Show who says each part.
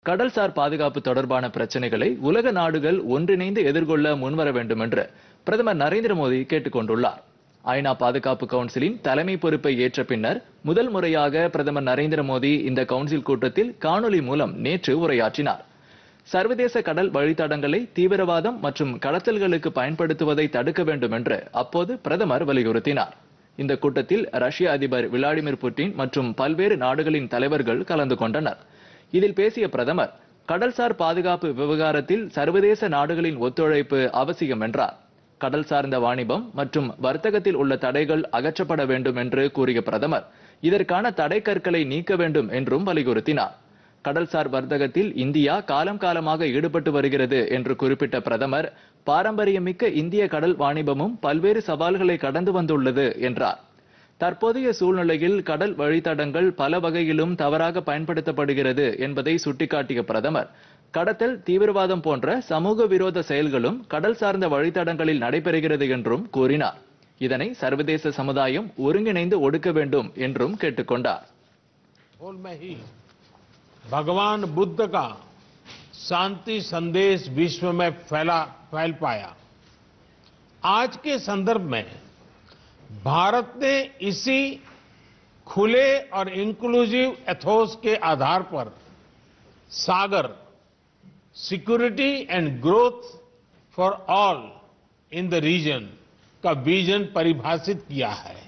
Speaker 1: கடல்சார் பாதுகாப்பு தொடர்பான பிரச்சனைகளை உலக நாடுகள் ஒன்றிணைந்து எதிர்கொள்ள முன்வர வேண்டும் என்று பிரதமர் நரேந்திர மோடி கேட்டுக் கொண்டுள்ளார் ஐநா பாதுகாப்பு கவுன்சிலின் தலைமை பொறுப்பை ஏற்ற பின்னர் முதல் முறையாக பிரதமர் நரேந்திர மோடி இந்த கவுன்சில் கூட்டத்தில் காணொலி மூலம் நேற்று உரையாற்றினார் சர்வதேச கடல் வழித்தடங்களை தீவிரவாதம் மற்றும் கடத்தல்களுக்கு பயன்படுத்துவதை தடுக்க வேண்டும் என்று அப்போது பிரதமர் வலியுறுத்தினார் இந்த கூட்டத்தில் ரஷ்ய அதிபர் விளாடிமிர் புட்டின் மற்றும் பல்வேறு நாடுகளின் தலைவர்கள் கலந்து கொண்டனர் இதில் பேசிய பிரதமர் கடல்சார் பாதுகாப்பு விவகாரத்தில் சர்வதேச நாடுகளின் ஒத்துழைப்பு அவசியம் என்றார் கடல் சார்ந்த வாணிபம் மற்றும் வர்த்தகத்தில் உள்ள தடைகள் அகற்றப்பட வேண்டும் என்று கூறிய பிரதமர் இதற்கான தடை கற்களை நீக்க வேண்டும் என்றும் வலியுறுத்தினார் கடல்சார் வர்த்தகத்தில் இந்தியா காலம் காலமாக ஈடுபட்டு வருகிறது என்று குறிப்பிட்ட பிரதமர் பாரம்பரியமிக்க இந்திய கடல் வாணிபமும் பல்வேறு சவால்களை கடந்து வந்துள்ளது என்றார் தற்போதைய சூழ்நிலையில் கடல் வழித்தடங்கள் பல வகையிலும் தவறாக பயன்படுத்தப்படுகிறது என்பதை சுட்டிக்காட்டிய பிரதமர் கடத்தல் தீவிரவாதம் போன்ற சமூக விரோத செயல்களும் கடல் சார்ந்த வழித்தடங்களில் நடைபெறுகிறது என்றும் கூறினார் இதனை சர்வதேச சமுதாயம் ஒருங்கிணைந்து ஒடுக்க வேண்டும் என்றும் கேட்டுக்கொண்டார்
Speaker 2: माहौल में ही भगवान बुद्ध का शांति संदेश विश्व में फैला फैल पाया आज के संदर्भ में भारत ने इसी खुले और इंक्लूसिव एथोस के आधार पर SAGAR security and growth for all in the region का विजन परिभाषित किया है